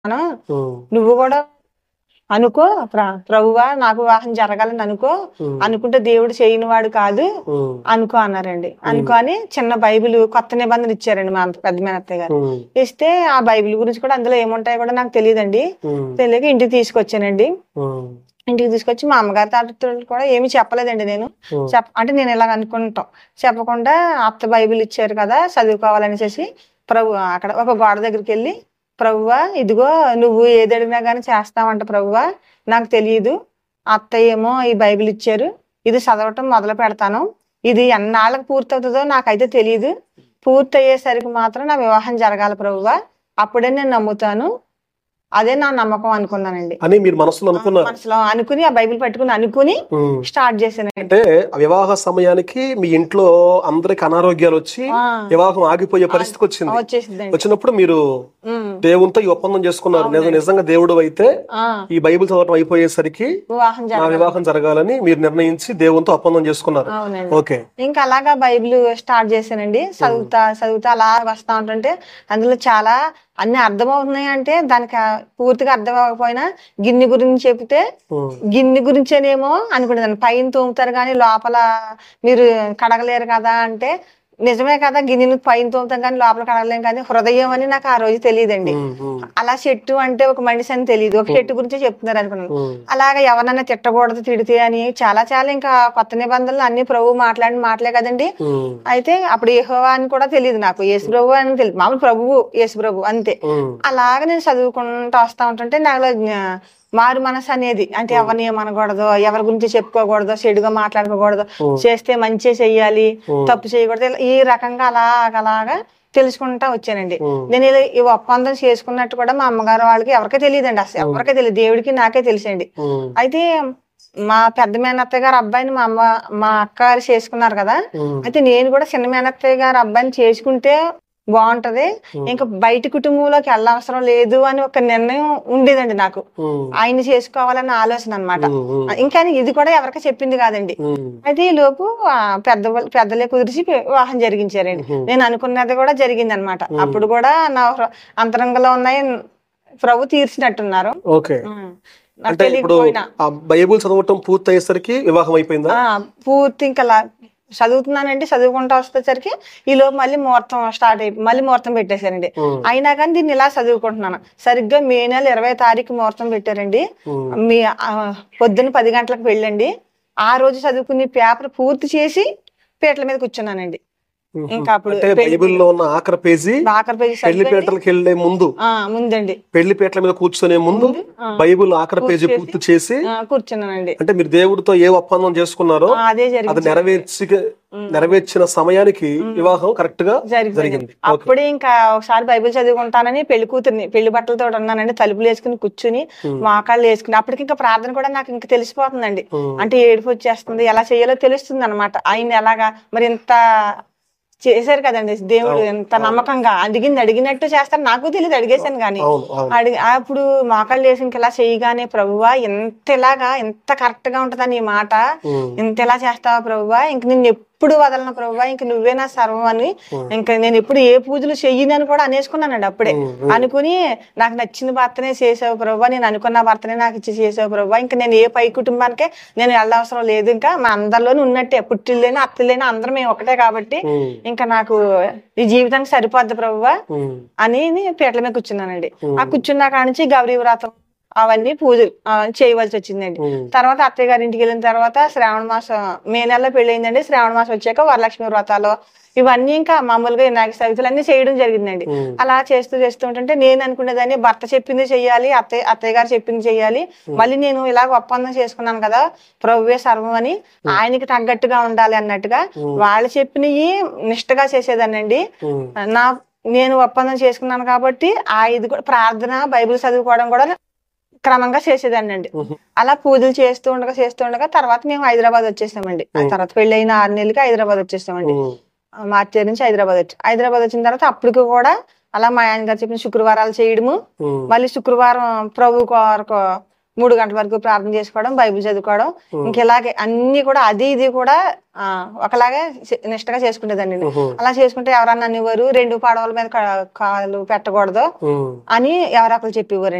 మనం ఉమ్, నువ్వు కూడా అనుకో ప్ర- ప్రభువా నాకు వివాహం జరగాలని అనుకో ఉమ్, అనుకుంటే దేవుడు చేయని వాడు కాదు ఉమ్, అనుకో అన్నారండి అనుకో అని చిన్న బైబిల్ కొత్త నిబంధన ఇచ్చారండి మా పెద్ద మేనత్తయ్య గారు ఉమ్, ఇస్తే ఆ బైబిల్ గురించి కూడా అందులో ఏముంటాయో కూడా నాకు తెలియదండి ఉమ్, తెలియక ఇంటికి తీసుకొచ్చానండి ఉమ్, ఇంటికి తీసుకొచ్చి మా అమ్మగారి తాతలు కూడా ఏమీ చెప్పలేదండి నేను ఉమ్, చెప్ అంటే నేను ఇలా అనుకుంటాం చెప్పకుండా అత్త బైబిల్ ఇచ్చారు కదా చదువుకోవాలనేసి ప్రభు అక్కడ ఒక గోడ దగ్గరికి వెళ్ళి ప్రభువా ఇదిగో నువ్వు ఏది అడిగినా కానీ చేస్తావంట ప్రభువా నాకు తెలియదు అత్త ఏమో ఈ బైబిల్ ఇచ్చారు ఇది చదవటం మొదలు పెడతాను ఇది ఎన్నాళ్ళకి పూర్తవుతుందో నాకైతే తెలియదు పూర్తి అయ్యేసరికి మాత్రం నా వివాహం జరగాలి ప్రభువా అప్పుడే నేను నమ్ముతాను అదే నా నమ్మకం అనుకున్నానండి అని మీరు మనసులో అనుకున్నారు మనసులో అనుకుని ఆ బైబిల్ పట్టుకుని అనుకుని ఉమ్. స్టార్ట్ చేశానండి అంటే ఆ వివాహ సమయానికి మీ ఇంట్లో అందరికి అనారోగ్యాలు వచ్చి ఆ, వివాహం ఆగిపోయే పరిస్థితికి వచ్చింది వచ్చేసిందండి వచ్చినప్పుడు మీరు ఉమ్, దేవునితో ఈ ఒప్పందం చేసుకున్నారు నిజ- నిజంగా దేవుడు అయితే ఆ, ఈ బైబిల్ చదవటం అయిపోయేసరికి వివాహం నా జరగాలి వివాహం జరగాలని మీరు నిర్ణయించి దేవునితో ఒప్పందం చేసుకున్నారు అవునండి ఓకే ఇంకా అలాగా బైబిల్ స్టార్ట్ చేశానండి చదువుతా చదువుతా అలా వస్తా ఉంటుంటే అందులో చాలా అన్ని అర్థమవుతున్నాయి అంటే దానికి ఆ పూర్తిగా అర్థం అవ్వకపోయినా గిన్నె గురించి చెప్తే ఉమ్, గిన్నె గురించేనేమో అనుకునేదాన్ని పైన తోముతారు కానీ లోపల మీరు కడగలేరు కదా అంటే నిజమే కదా గిన్నెను పైన తోముతాం కానీ లోపల కడగలేం కానీ హృదయం అని నాకు ఆ రోజు తెలియదండి ఉమ్, ఉమ్, అలా చెట్టు అంటే ఒక మనిషి అని తెలియదు ఒక చెట్టు గురించే చెప్తున్నారు అనుకున్నాను ఉమ్, అలాగ ఎవరన్నా తిట్టకూడదు తిడితే అని చాలా చాలా ఇంకా కొత్త నిబంధనలు అన్ని ప్రభు మాట్లాడిన మాటలే కదండి ఉమ్, అయితే అప్పుడు యెహోవా అని కూడా తెలియదు నాకు యేసు ప్రభు అని తెలియదు మామూలు ప్రభువు యేసు ప్రభు అంతే ఉమ్, అలాగ నేను చదువుకుంటూ వస్తా ఉంటుంటే నాలో జ్ఞా- మారు మనసు అనేది అంటే ఎవరిని ఏమనకూడదు ఎవరి గురించి చెప్పుకోకూడదు చెడుగా మాట్లాడుకోకూడదు ఉమ్. చేస్తే మంచి చెయ్యాలి ఉమ్. తప్పు చేయకూడదు ఇలా ఈ రకంగా అలాగ అలాగా తెలుసుకుంటా వచ్చానండి ఉమ్. నేను ఇలా ఈ ఒప్పందం చేసుకున్నట్టు కూడా మా అమ్మగారు వాళ్ళకి ఎవరికీ తెలియదండి అసలు ఎవరికీ తెలియదు దేవుడికి నాకే తెలిసండి ఉమ్, అయితే మా పెద్ద మేనత్తయ్య గారు అబ్బాయిని మా అమ్మ మా అక్క గారు చేసుకున్నారు కదా ఉమ్, అయితే నేను కూడా చిన్న మేనత్తయ్య గారు అబ్బాయిని చేసుకుంటే బాగుంటది ఇంకా బయట కుటుంబంలోకి వెళ్ళవసరం లేదు అని ఒక నిర్ణయం ఉండేదండి నాకు ఉమ్, ఆయన చేసుకోవాలన్న ఆలోచన అనమాట ఉమ్, ఉమ్, ఇంకా ఇది కూడా ఎవరికి చెప్పింది కాదండి ఉమ్, అయితే ఈ లోపు ఆ, పెద్ద పెద్దలే కుదిరిచి వివాహం జరిగించారండి ఉమ్. నేను అనుకున్నది కూడా జరిగింది అనమాట అప్పుడు కూడా నా హృ- అంతరంగంలో ఉన్నాయి ప్రభు తీర్చినట్టున్నారు ఓకే ఉమ్. నాకు అంటే ఇప్పుడు తెలియకపోయినా ఆ బైబిల్ చదవటం పూర్తి అయ్యేసరికి వివాహం అయిపోయిందా ఆ, పూర్తి ఇంకా లా- చదువుతున్నానండి చదువుకుంటా వస్తేసరికి ఈ లోపు మళ్ళీ ముహూర్తం స్టార్ట్ అయిపోయి మళ్ళీ ముహూర్తం పెట్టేశారండి ఉమ్, అయినా కానీ దీన్ని ఇలా చదువుకుంటున్నాను సరిగ్గా మే నెల ఇరవై తారీఖు ముహూర్తం పెట్టారండి ఉమ్, మీ ఆ, పొద్దున్న పది గంటలకు వెళ్ళండి ఆ రోజు చదువుకుని పేపర్ పూర్తి చేసి పీటల మీద కూర్చున్నానండి ఉమ్. ఇంకా అప్పుడు అంటే పెళ్లి- బైబిల్లో ఉన్న ఆఖరి పేజీ ఆఖరి పేజీ పెళ్లి చదివండి. పీటలకు వెళ్లే ముందు ఆ ముందండి పెళ్లి పీటల మీద కూర్చునే ముందు ఆ, బైబిల్ ఆఖరి పేజీ చేసి- పూర్తి చేసి ఆ, కూర్చున్నానండి అంటే మీరు దేవుడితో ఏ ఒప్పందం చేసుకున్నారో ఆ, అదే అది జరిగింది నెరవేర్చి నెరవేర్చిన సమయానికి వివాహం కరెక్ట్ గా జరిగింది జరిగింది ఓకే అప్పుడే ఇంకా ఒకసారి బైబిల్ చదువుకుంటానని పెళ్లి కూతుర్ని పెళ్లి బట్టలతో ఉన్నానండి తలుపులు వేసుకుని కూర్చుని మోకాళ్ళు వేసుకుని అప్పటికి ఇంకా ప్రార్థన కూడా నాకు ఇంకా తెలిసిపోతుందండి ఉమ్, అంటే ఏడుపు వచ్చేస్తుంది ఎలా చేయాలో తెలుస్తుంది అనమాట ఆయన ఎలాగా మరి ఇంత చేశారు కదండి దేవుడు ఎంత నమ్మకంగా అడిగింది అడిగినట్టు చేస్తారు నాకు తెలియదు అడిగేశాను కానీ అవును అవును అడిగి అప్పుడు మోకాళ్ళు వేసి ఇంక ఇలా చేయగానే ప్రభువా ఎంత ఇలాగా ఎంత కరెక్ట్ గా ఉంటుందని ఈ మాట ఉమ్, ఇంత ఎలా చేస్తావా ప్రభువా ఇంక నిన్ను ఎప్పుడు వదలను ప్రభువా ఇంక నువ్వే నా సర్వం అని ఇంకా నేను ఎప్పుడు ఏ పూజలు చెయ్యనని కూడా అనేసుకున్నానండి అప్పుడే ఉమ్, అనుకుని నాకు నచ్చిన భర్తనే చేసావు ప్రభా నేను అనుకున్న భర్తనే నాకు ఇచ్చి చేసావు ప్రభా ఇంకా నేను ఏ పై కుటుంబానికే నేను వెళ్ళవసరం లేదు ఇంకా మా అందరిలోనే ఉన్నట్టే పుట్టిల్లేని అత్తలేని అందరం మేము ఒకటే కాబట్టి ఉమ్, ఇంకా నాకు ఈ జీవితానికి సరిపోద్ది ప్రభువా ఉమ్, అని పీటల మీద కూర్చున్నానండి ఆ కూర్చున్నా కాడ నుంచి గౌరీ వ్రతం అవన్నీ పూజలు ఆ, చేయవలసి వచ్చిందండి ఉమ్, తర్వాత అత్తయ్య గారి ఇంటికి వెళ్ళిన తర్వాత శ్రావణ మాసం మే నెలలో పెళ్ళయిందండి శ్రావణ మాసం వచ్చాక వరలక్ష్మి వ్రతాలు ఇవన్నీ ఇంకా మామూలుగా నాగ సవితులు అన్ని చేయడం జరిగిందండి ఉమ్, అలా చేస్తూ చేస్తూ ఉంటుంటే నేను అనుకునేదాన్ని భర్త చెప్పింది చెయ్యాలి అత్తయ్య అత్తయ్య గారు చెప్పింది చెయ్యాలి మళ్ళీ నేను ఇలాగ ఒప్పందం చేసుకున్నాను కదా ప్రభువే సర్వం అని ఆయనకి తగ్గట్టుగా ఉండాలి అన్నట్టుగా వాళ్ళు చెప్పినవి నిష్టగా చేసేదానండి ఉమ్, నా నేను ఒప్పందం చేసుకున్నాను కాబట్టి ఆ ఇది కూడా ప్రార్థన బైబిల్ చదువుకోవడం కూడా క్రమంగా చేసేదాన్ని అండి ఉహు. అలా పూజలు చేస్తూ ఉండగా చేస్తూ ఉండగా తర్వాత మేము హైదరాబాద్ వచ్చేసామండి ఆ తర్వాత పెళ్ళైన ఆరు నెలలకి హైదరాబాద్ వచ్చేసామండి ఉమ్, ఆ మార్చి నుంచి హైదరాబాద్ వచ్చి హైదరాబాద్ వచ్చిన తర్వాత అప్పటికి కూడా అలా మా ఆయన గారు చెప్పిన శుక్రవారాలు చేయడము ఉమ్, మళ్ళీ శుక్రవారం ప్రభు కొరకు మూడు గంటల వరకు ప్రార్థన చేసుకోవడం బైబిల్ చదువుకోవడం ఇంక ఇలాగే అన్ని కూడా అది ఇది కూడా ఆ, ఒకలాగే చే- నిష్టగా చేసుకునేదండి నేను. ఉహు, అలా చేసుకుంటే ఎవరన్నా అనేవారు రెండు పడవల మీద కా- కాలు పెట్టకూడదు ఉమ్. అని ఎవరొకరు చెప్పేవారు